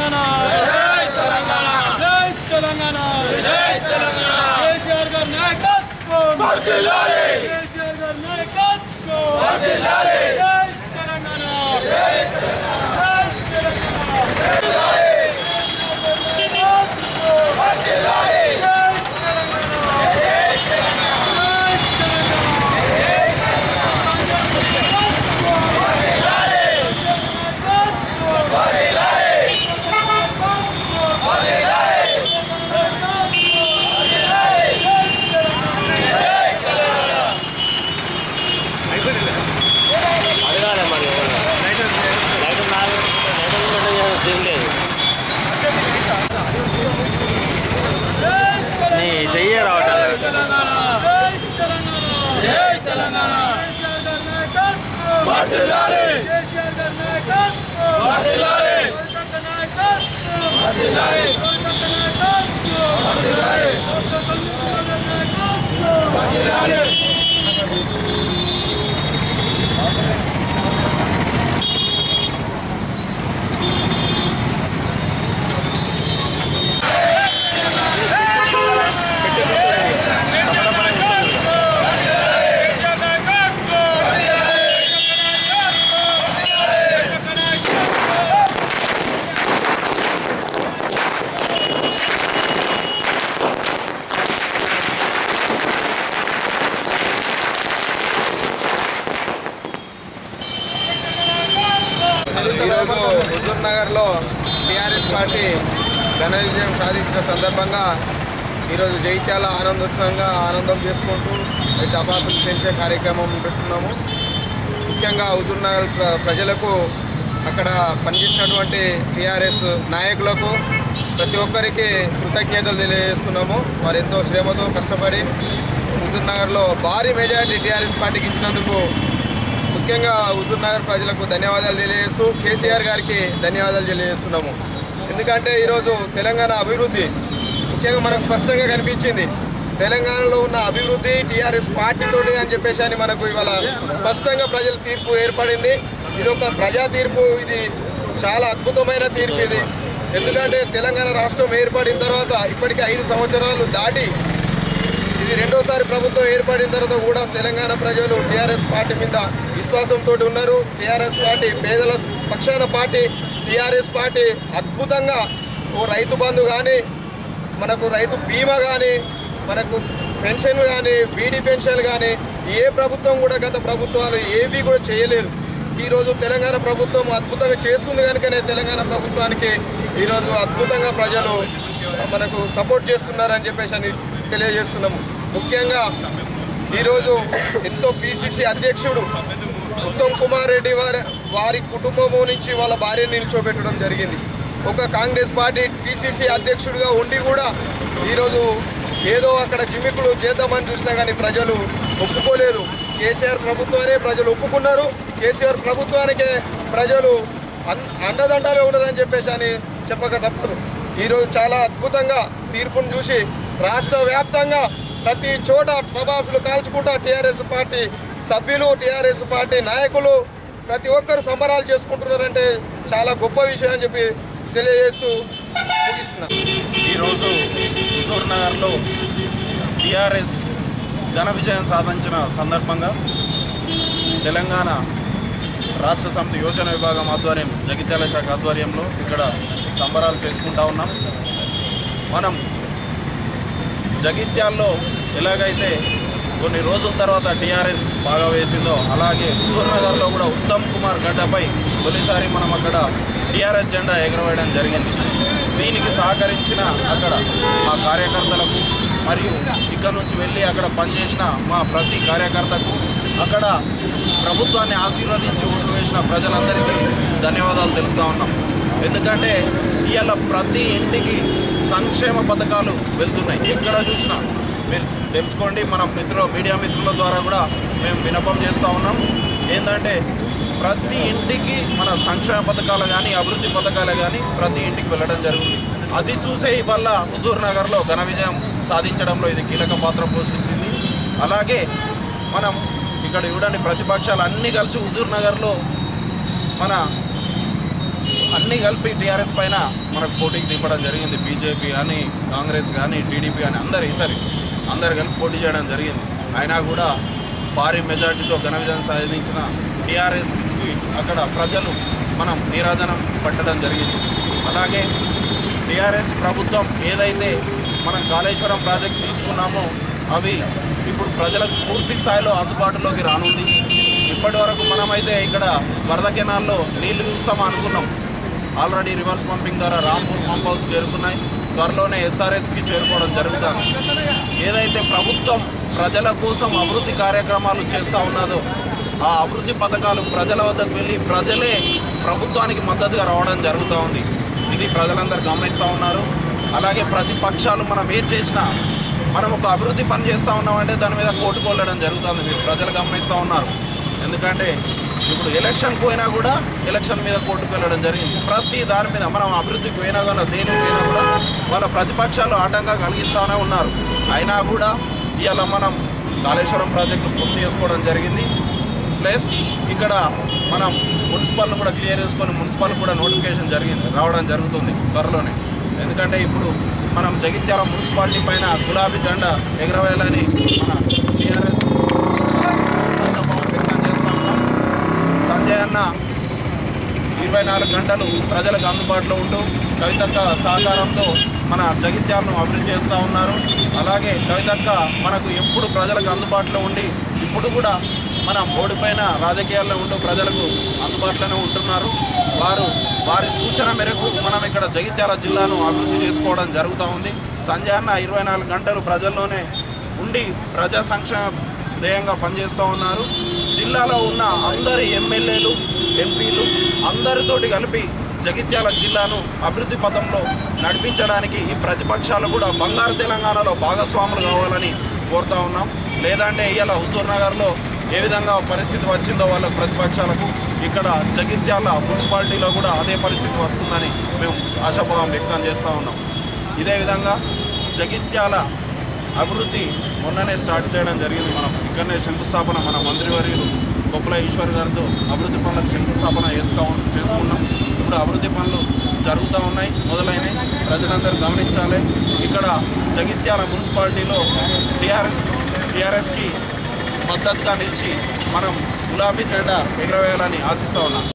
తెలంగాణ జై తెలంగాణ జై తెలంగాణ జై తెలంగాణ కేసీఆర్ గారి నాయకత్వం కేసీఆర్ గారి నాయకత్వం జై తెలంగాణ జై తెలంగాణ నీ చెయ్యే రావట్లేదు ఈరోజు హుజూర్ నగర్లో టీఆర్ఎస్ పార్టీ ఘన విజయం సాధించిన సందర్భంగా ఈరోజు జైత్యాల ఆనందోత్సవంగా ఆనందం చేసుకుంటూ టపాసులు పెంచే కార్యక్రమం పెట్టుకున్నాము ముఖ్యంగా హుజూర్ నగర్ ప్ర- ప్రజలకు అక్కడ పనిచేసినటువంటి టీఆర్ఎస్ నాయకులకు ప్రతి ఒక్కరికి కృతజ్ఞతలు తెలియజేస్తున్నాము వారు ఎంతో శ్రమతో కష్టపడి హుజూర్ నగర్లో భారీ మెజారిటీ టీఆర్ఎస్ పార్టీకి ఇచ్చినందుకు ముఖ్యంగా హుజూర్ నగర్ ప్రజలకు ధన్యవాదాలు తెలియజేస్తూ కేసీఆర్ గారికి ధన్యవాదాలు తెలియజేస్తున్నాము ఎందుకంటే ఈరోజు తెలంగాణ అభివృద్ధి ముఖ్యంగా మనకు స్పష్టంగా కనిపించింది తెలంగాణలో ఉన్న అభివృద్ధి టీఆర్ఎస్ పార్టీతోటి అని చెప్పేసి అని మనకు ఇవాళ స్పష్టంగా ప్రజల తీర్పు ఏర్పడింది ఇది ఒక ప్రజా తీర్పు ఇది చాలా అద్భుతమైన తీర్పు ఇది ఎందుకంటే తెలంగాణ రాష్ట్రం ఏర్పడిన తర్వాత ఇప్పటికీ ఐదు సంవత్సరాలు దాటి ఇది రెండోసారి ప్రభుత్వం ఏర్పడిన తర్వాత కూడా తెలంగాణ ప్రజలు టీఆర్ఎస్ పార్టీ మీద విశ్వాసంతో ఉన్నారు టీఆర్ఎస్ పార్టీ పేదల పక్షాన పార్టీ టీఆర్ఎస్ పార్టీ అద్భుతంగా ఓ రైతు బంధు కానీ మనకు రైతు బీమా కానీ మనకు పెన్షన్ కానీ బీడీ పెన్షన్ కానీ ఏ ప్రభుత్వం కూడా గత ప్రభుత్వాలు ఏవి కూడా చేయలేదు ఈరోజు తెలంగాణ ప్రభుత్వం అద్భుతంగా చేస్తుంది కనుకనే తెలంగాణ ప్రభుత్వానికి ఈరోజు అద్భుతంగా ప్రజలు మనకు సపోర్ట్ చేస్తున్నారని చెప్పేసి అని తెలియజేస్తున్నాము ముఖ్యంగా ఈరోజు ఎంతో పిసిసి అధ్యక్షుడు ఉత్తమ్ కుమార్ రెడ్డి వారి వారి కుటుంబము నుంచి వాళ్ళ భార్యని నిల్చోబెట్టడం జరిగింది ఒక కాంగ్రెస్ పార్టీ పిసిసి అధ్యక్షుడిగా ఉండి కూడా ఈరోజు ఏదో అక్కడ జిమ్మికులు చేద్దామని చూసినా కానీ ప్రజలు ఒప్పుకోలేదు కేసీఆర్ ప్రభుత్వానే ప్రజలు ఒప్పుకున్నారు కేసీఆర్ ప్రభుత్వానికే ప్రజలు అన్- అండదండగా ఉన్నారని చెప్పేసి అని చెప్పక తప్పదు ఈరోజు చాలా అద్భుతంగా తీర్పును చూసి రాష్ట్ర వ్యాప్తంగా ప్రతి చోట ప్రభాసులు కాల్చుకుంటా టీఆర్ఎస్ పార్టీ సభ్యులు టీఆర్ఎస్ పార్టీ నాయకులు ప్రతి ఒక్కరు సంబరాలు చేసుకుంటున్నారంటే చాలా గొప్ప విషయం అని చెప్పి తెలియజేస్తూ ముగిస్తున్నా ఈరోజు హుజూర్ నగర్లో టీఆర్ఎస్ ఘన విజయం సాధించిన సందర్భంగా తెలంగాణ రాష్ట్ర సమితి యోజన విభాగం ఆధ్వర్యం జగిత్యాల శాఖ ఆధ్వర్యంలో ఇక్కడ సంబరాలు చేసుకుంటా ఉన్నాం మనం జగిత్యాల్లో ఎలాగైతే కొన్ని రోజుల తర్వాత టీఆర్ఎస్ బాగా వేసిందో అలాగే హుజూర్ నగర్లో కూడా ఉత్తమ్ కుమార్ గడ్డపై తొలిసారి మనం అక్కడ టీఆర్ఎస్ జెండా ఎగరవేయడం జరిగింది దీనికి సహకరించిన అక్కడ మా కార్యకర్తలకు మరియు ఇక్కడ నుంచి వెళ్ళి అక్కడ పనిచేసిన మా ప్రతి కార్యకర్తకు అక్కడ ప్రభుత్వాన్ని ఆశీర్వదించి ఓట్లు వేసిన ప్రజలందరికీ ధన్యవాదాలు తెలుపుతా ఉన్నాం ఎందుకంటే ఇవాళ ప్రతి ఇంటికి సంక్షేమ పథకాలు వెళ్తున్నాయి ఎక్కడ చూసినా మీరు తెలుసుకోండి మన మిత్రులు మీడియా మిత్రుల ద్వారా కూడా మేము వినపం చేస్తూ ఉన్నాం ఏంటంటే ప్రతి ఇంటికి మన సంక్షేమ పథకాలు కానీ అభివృద్ధి పథకాలు కానీ ప్రతి ఇంటికి వెళ్ళడం జరుగుతుంది అది చూసే వల్ల హుజూర్ నగర్లో ఘన విజయం సాధించడంలో ఇది కీలక పాత్ర పోషించింది అలాగే మనం ఇక్కడ చూడండి ప్రతిపక్షాలు అన్నీ కలిసి హుజూర్ నగర్లో మన అన్నీ కలిపి టీఆర్ఎస్ పైన మనకు పోటీకి దింపడం జరిగింది బీజేపీ కానీ కాంగ్రెస్ కానీ టీడీపీ కానీ అందరు ఈసారి అందరు కలిపి పోటీ చేయడం జరిగింది అయినా కూడా భారీ మెజార్టీతో ఘన విజయం సాధించిన టీఆర్ఎస్కి అక్కడ ప్రజలు మనం నీరాజనం పట్టడం జరిగింది అలాగే టీఆర్ఎస్ ప్రభుత్వం ఏదైతే మనం కాళేశ్వరం ప్రాజెక్ట్ తీసుకున్నామో అవి ఇప్పుడు ప్రజలకు పూర్తి స్థాయిలో అందుబాటులోకి రానుంది ఇప్పటి వరకు మనమైతే ఇక్కడ వరద కెనాల్లో నీళ్లు చూస్తామా అనుకున్నాం ఆల్రెడీ రివర్స్ పంపింగ్ ద్వారా రాంపూర్ పంప్ హౌస్ చేరుకున్నాయి త్వరలోనే ఎస్ఆర్ఎస్కి చేరుకోవడం జరుగుతుంది ఏదైతే ప్రభుత్వం ప్రజల కోసం అభివృద్ధి కార్యక్రమాలు చేస్తూ ఉన్నదో ఆ అభివృద్ధి పథకాలు ప్రజల వద్దకు వెళ్ళి ప్రజలే ప్రభుత్వానికి మద్దతుగా రావడం జరుగుతూ ఉంది ఇది ప్రజలందరూ గమనిస్తూ ఉన్నారు అలాగే ప్రతిపక్షాలు మనం ఏం చేసినా మనం ఒక అభివృద్ధి పని చేస్తూ ఉన్నామంటే దాని మీద కోటుకోలేడం జరుగుతుంది మీరు ప్రజలు గమనిస్తూ ఉన్నారు ఎందుకంటే ఇప్పుడు ఎలక్షన్ పోయినా కూడా ఎలక్షన్ మీద కోర్టుకు వెళ్ళడం జరిగింది ప్రతి దాని మీద మనం అభివృద్ధికి పోయినా కూడా దేనికి పోయినా కూడా వాళ్ళ ప్రతిపక్షాలు ఆటంగా కలిగిస్తూనే ఉన్నారు అయినా కూడా ఇవాళ మనం కాళేశ్వరం ప్రాజెక్టు పూర్తి చేసుకోవడం జరిగింది ప్లస్ ఇక్కడ మనం మున్సిపల్ కూడా క్లియర్ చేసుకొని మున్సిపల్ కూడా నోటిఫికేషన్ జరిగింది రావడం జరుగుతుంది త్వరలోనే ఎందుకంటే ఇప్పుడు మనం జగిత్యాల మున్సిపాలిటీ పైన గులాబీ జెండా ఎగరవేయాలని మన టీఆర్ఎస్ ఆశాభావం వ్యక్తం చేస్తా ఉన్నాం సంజయ్ అన్న ఇరవై నాలుగు గంటలు ప్రజలకు అందుబాటులో ఉంటూ కవితక్క సహకారంతో మన జగిత్యాలను అభివృద్ధి చేస్తూ ఉన్నారు అలాగే కవితక్క మనకు ఎప్పుడు ప్రజలకు అందుబాటులో ఉండి ఇప్పుడు కూడా మన ఓడిపోయిన రాజకీయాల్లో ఉంటూ ప్రజలకు అందుబాటులోనే ఉంటున్నారు వారు వారి సూచన మేరకు మనం ఇక్కడ జగిత్యాల జిల్లాను అభివృద్ధి చేసుకోవడం జరుగుతూ ఉంది సంజయ్ అన్న ఇరవై నాలుగు గంటలు ప్రజల్లోనే ఉండి ప్రజా సంక్షేమ ధ్యేయంగా పనిచేస్తూ ఉన్నారు జిల్లాలో ఉన్న అందరి ఎమ్మెల్యేలు ఎంపీలు అందరితోటి కలిపి జగిత్యాల జిల్లాను అభివృద్ధి పథంలో నడిపించడానికి ఈ ప్రతిపక్షాలు కూడా బంగారు తెలంగాణలో భాగస్వాములు కావాలని కోరుతా ఉన్నాం లేదంటే ఇవాళ హుజూర్ నగర్లో ఏ విధంగా పరిస్థితి వచ్చిందో వాళ్ళ ప్రతిపక్షాలకు ఇక్కడ జగిత్యాల మున్సిపాలిటీలో కూడా అదే పరిస్థితి వస్తుందని మేము ఆశాభావం వ్యక్తం చేస్తూ ఉన్నాం ఇదే విధంగా జగిత్యాల అభివృద్ధి మొన్ననే స్టార్ట్ చేయడం జరిగింది మనం ఇక్కడనే శంకుస్థాపన మన మంత్రివర్యులు కొప్పుల ఈశ్వర్ గారితో అభివృద్ధి పనులకు శంకుస్థాపన చేసుకో చేసుకున్నాం ఇప్పుడు అభివృద్ధి పనులు జరుగుతూ ఉన్నాయి మొదలైనవి ప్రజలందరూ గమనించాలి ఇక్కడ జగిత్యాల మున్సిపాలిటీలో టీఆర్ఎస్ టీఆర్ఎస్కి మద్దతుగా నిలిచి మనం గులాబీ జెండా ఎగరవేయాలని ఆశిస్తూ ఉన్నాం